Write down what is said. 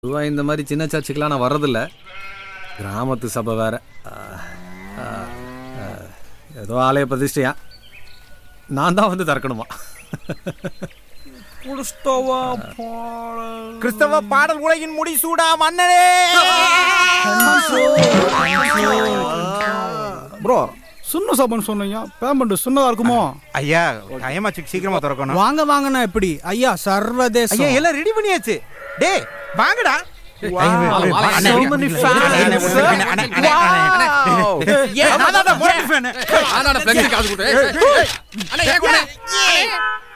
பொதுவாக இந்த மாதிரி சின்ன சர்ச்சுக்கெலாம் நான் வர்றதில்ல கிராமத்து சபை வேற ஆ, ஆ, ஆ, ஏதோ ஆலய பிரதிஷ்டையா நான் தான் வந்து திறக்கணுமா கிறிஸ்தவ பாடல் உலகின் முடிசூடா மன்னனே ப்ரோ சுண்ண சாப்பான்னு சொன்னீங்க பேமெண்ட் சுண்ணதா இருக்குமோ ஐயா டைமாச்சு சீக்கிரமா திறக்கணும் வாங்க வாங்கண்ணா எப்படி ஐயா சர்வதேச ஐயா எல்லாம் ரெடி பண்ணியாச்சு டேய் வாங்கடா So many fans. ஏன், நான் தான் முரட்டு fan. ஆனாடா, flexi காசு கொடு. ஏய், ஏய், ஏய். அண்ணா, ஏன் கொடு?